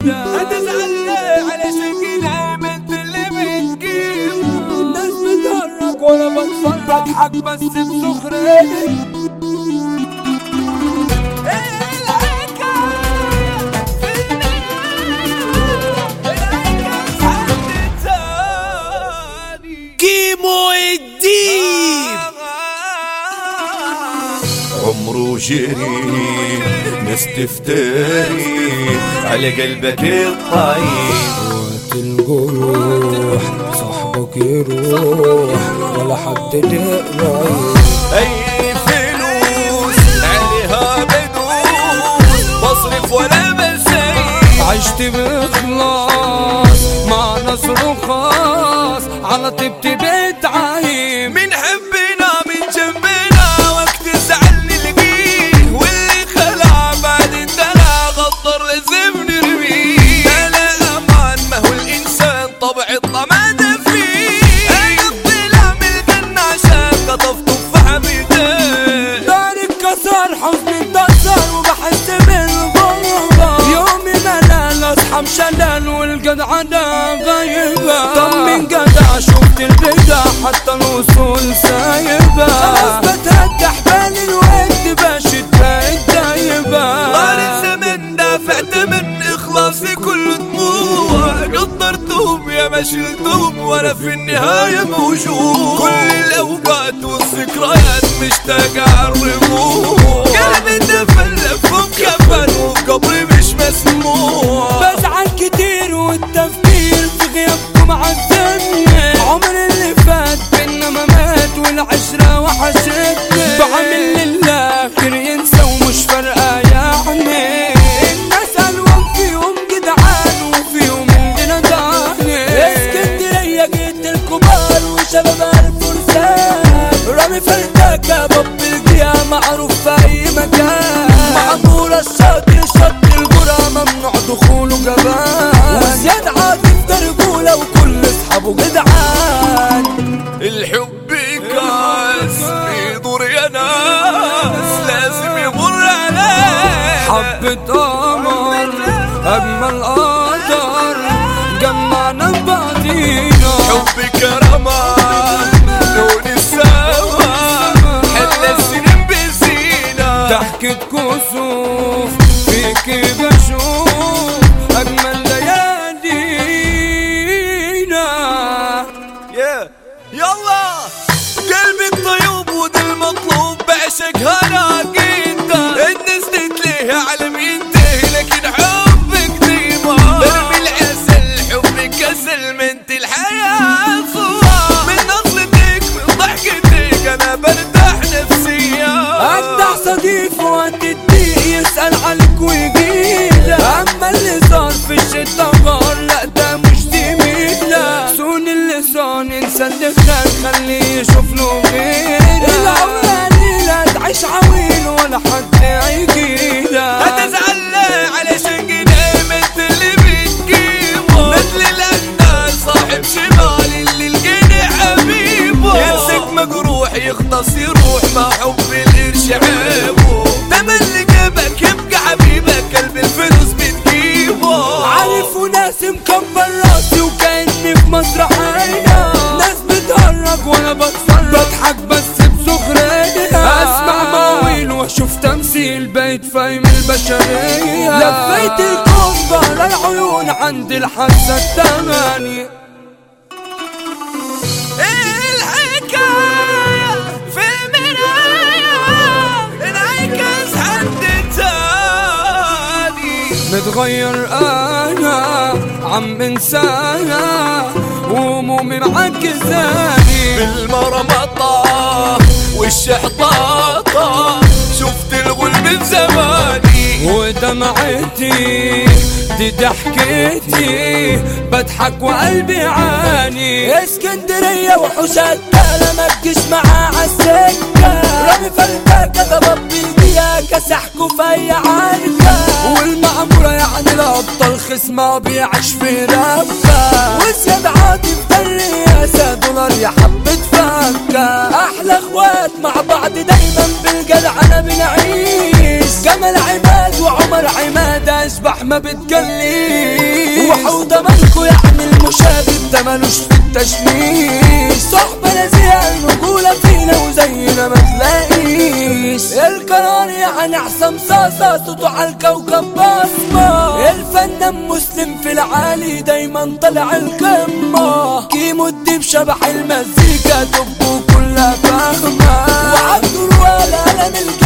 هتزعل ليه علشان كده انت اللي بتجيب الناس بتهرج وانا بتفرج بضحك بس بسخرية كيمو الدين عمره جري ناس تفتري على قلبك الطيب وقت الجروح صاحبك يروح ولا حد تقرب اي فلوس عليها بدوس بصرف ولا بسيب عشت بإخلاص مع ناس رخاص على طيبتي بتعايم من حبنا من جنبنا وقت زعلني لقيه واللي خلع بعد الدلع غدر لازم نرميه لا لا امان ما هو الانسان طبع الطمع فيه انا الطلع من الجنة عشان قطف تفاحة بيديه داري اتكسر حزني اتكسر وبحس بالغربة يومي ملل اصحى مشلل والجدعنة غايبة طمن جدع شفت البدع حتى الوصول سايبة خلاص بترجح بالي الود بشد بقت دايبة طار الزمن دافعت من اخلاصي كل دموع قدرتهم يا ما شلتهم وانا في النهاية موجود كل الاوقات والذكريات مشتاق اعرفوه قلبي تفلف وكفن وقبري مش مسموع بزعل كتير والتفكير في غيابكم عذبني عمر اللي فات بينا ما مات والعشرة وحشتني بعمل للآخر ينسى ومش فارقة يعني الناس ألوان فيهم جدعان وفيهم عندنا داني اسكندرية جيت الكبار وشباب الفرسان رامي فرداكة باب الجيا معروف في أي مكان معمورة الشاطر شط القرى ممنوع دخوله جبان وزياد عاطف ده رجولة وكل اصحابه جدعان الحب كاس بيدور يا ناس لازم يمر عليه حبة قمر أجمل قدر جمعنا ببعضينا حبك رمان لون السما حل السنين بزينة ضحكة كسوف فيك بشوف أجمل ليالينا يا يلا قلبك طيوب وده المطلوب بعشق هلاقي انت الناس تتليه على مينته لكن حبك ديما برمي العسل حبك كسل منت الحياة صورة من نظرتك من ضحكتك انا برتاح نفسيا أجدع صديق وقت الضيق يسأل عليك ويجيلك أما اللي صار في الشتا غار لا ده مش زميلك سون اللسان انسى اللي خان خليه يشوف له غيرك العمر قليلة تعيش عويل ولا حد هيجيلك هتزعل ليه علشان قدام انت اللي بتجيبه مثل الاجدال صاحب شمال اللي الجني حبيبه يمسك مجروح يختص يروح مع حب القرش عيبه تملي جيبك يبقى حبيبك قلب الفلوس بتجيبه عارف وناس مكبر راسي وكأني في مسرحية ناس بتهرج وانا بتفرج بضحك بس بسخرية اسمع مواويل واشوف تمثيل بقيت فاهم البشرية لفيت الكون بهر العيون عند الحاسة التمانية الحكاية في المراية انعكس حد تاني متغير انا عم انسانا وهمومي معكزاني بالمرمطة والشحطاطة شفت الغل من زماني ودمعتي دي ضحكتي بضحك وقلبي عاني اسكندرية وحوشات انا ما تجيش معاه عالسكة رامي فرداكة ضباب بالجيا كسحكوا في اي عركة والمعمورة يعني الابطال خصمة بيعيش في ربكة وزياد عاطف ده الرئاسة دولار يا حبة فكة احلى اخوات مع بعض دايما بالجدعنة بنعيش جمال عماد وعمر عماد اشبح ما بتجليش وحوضة مالكو يعمل مشابه ده ملوش في التشميش صحبة نزيهة الرجولة فينا وزينا ما تلاقيش القرار يعني حسام صاصة صوته على الكوكب بصمة الفنان مسلم في العالي دايما طلع القمة كيمو الديب شبح المزيكا دبه كلها فخمة وعبد الولا قلم